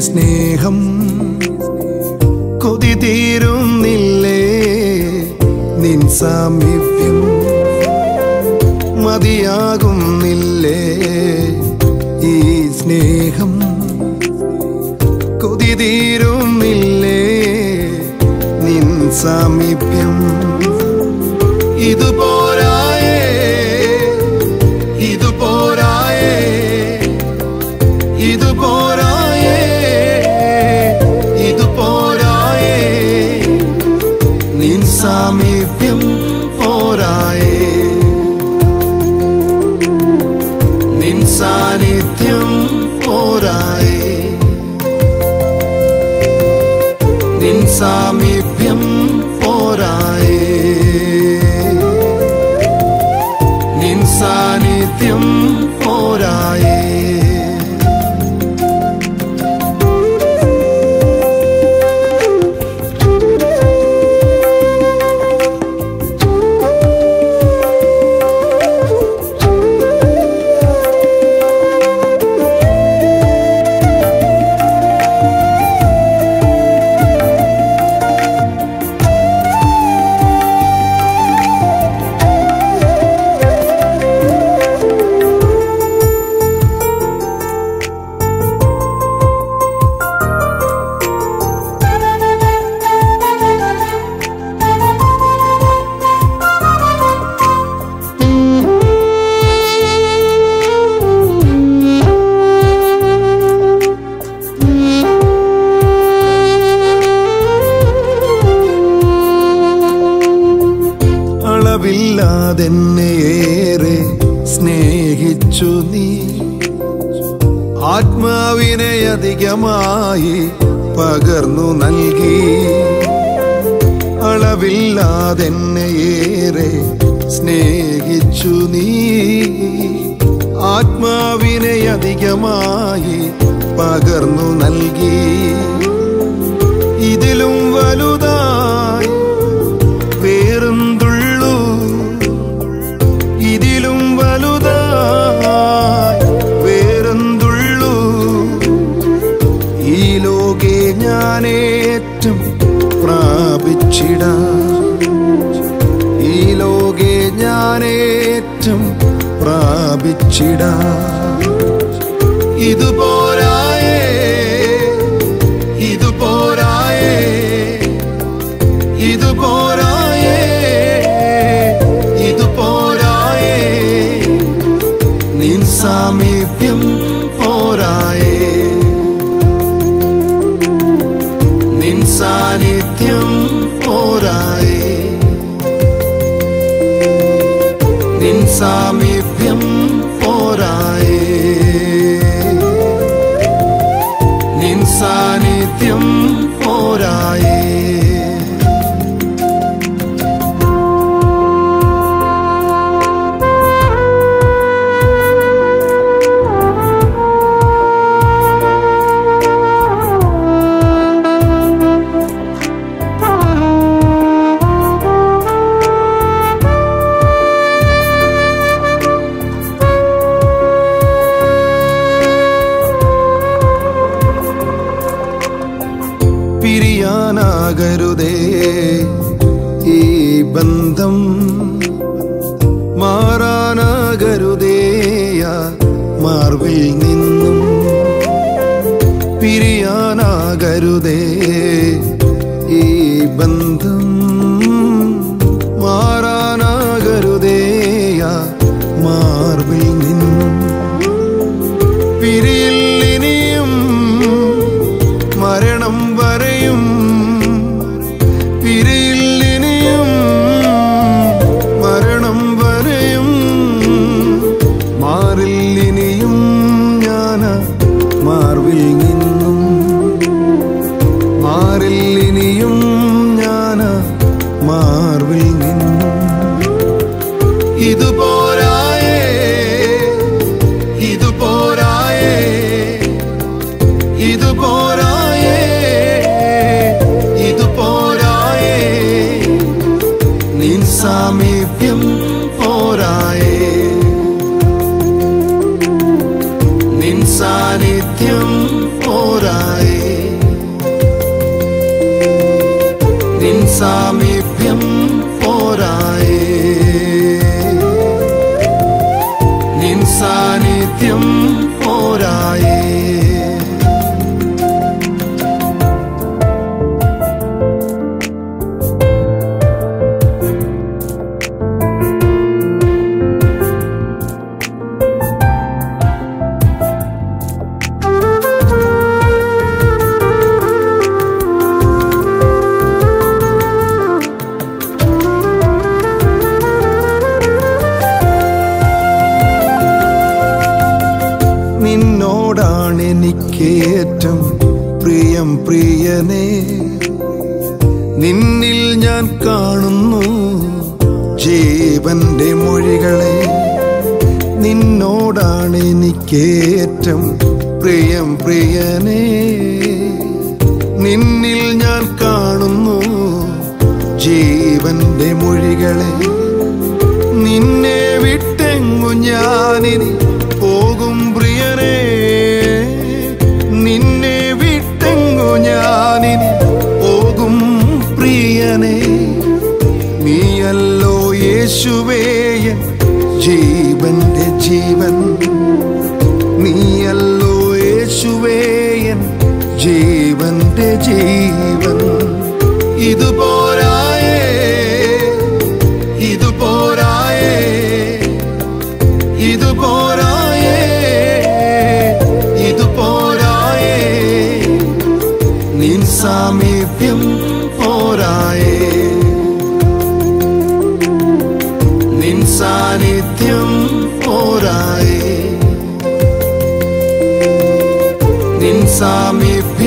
സ്നേഹം കൊതി തീരുന്നില്ലേ നിൻ സാമീപ്യം മതിയാകുന്നില്ലേ ഈ സ്നേഹം കൊതി തീരുന്നില്ലേ നിൻ സാമീപ്യം ഇതുപോരായേ ഇതുപോരായേ ഇതുപോരായേ ഇതുപോരായേ നിൻ സാമീപ്യം പോരായേ നിൻ സാന്നിധ്യം പോരായേ നിൻ സാമീപ്യം പോരായേ നിൻ സാന്നിധ്യം പോരായേ അളവില്ലാതെന്നെ ഏറെ സ്നേഹിച്ചു നീ ആത്മാവിനെ അധികമായി പകർന്നു നൽകി അളവില്ലാതെന്നെ ഏറെ സ്നേഹിച്ചു നീ ആത്മാവിനെ അധികമായി പകർന്നു നൽകി ഇതിലും വലുതായി വേറെന്തുള്ളൂ ഇതിലും വലുതായി വേറെന്തുള്ളൂ ഈ ലോകെ ഞാനേറ്റം പ്രാപിച്ചിടാം ഈ ലോകെ ഞാനേറ്റം പ്രാപിച്ചിടാം ഇതുപോരായേ ഇതുപോരായേ ഇതുപോരായേ ഇതുപോരായേ നിൻ സാമീപ്യം പോരായേ നിൻ സാന്നിധ്യം പോരായേ നിൻ സാമീപ്യം പോരായേ നിൻ സാന്നിധ്യം പോരായേ പിരിയാനാകരുതേ ഈ ബന്ധം മാറാനാകരുതേയ മാർവിൽ നിന്നും പിരിയാനാകരുതേ ഈ ബന്ധം മാറാനാകരുതേയ മാർവിൽ നിന്നും പിരിയില്ലിനിയും മരണം വരെയും പിരിയില്ലിനിയും മരണം വരെയും മാറില്ലിനിയും ഞാൻ മാർവിൽ നിന്നും മാറില്ലിനിയും ഞാൻ മാർവിൽ നിന്നും ഇതുപോരായേ ഇതുപോരായേ ഇതുപോരായേ ഇതുപോരായേ നിൻ സാമീപ്യം പോരായേ നിൻ സാന്നിധ്യം പോരായേ നിന്നോടാണ് എനിക്കേറ്റം പ്രിയം പ്രിയനെ നിന്നിൽ ഞാൻ കാണുന്നു ജീവന്റെ മൊഴികളെ നിന്നോടാണ് എനിക്കേറ്റം പ്രിയം പ്രിയനെ നിന്നിൽ ഞാൻ കാണുന്നു ജീവന്റെ മൊഴികളെ നിന്നെ വിട്ടെങ്ങു ഞാനിനി പോകും പ്രിയനെ നിന്നെ വിട്ടെങ്ങു ഞാനിനി പോകും പ്രിയനെ നീയല്ലോ യേശുവേ എൻ ജീവന്റെ ജീവൻ നീയല്ലോ യേശുവേ എൻ ജീവന്റെ ജീവൻ ഇത് പോരായേ ഇത് പോരായേ ഇത് പോരായേ ഇത് പോരായേ നിൻ സാമീപ്യം പോരായേ നിൻ സാന്നിധ്യം പോരായേ നിൻ സാമീപ്യം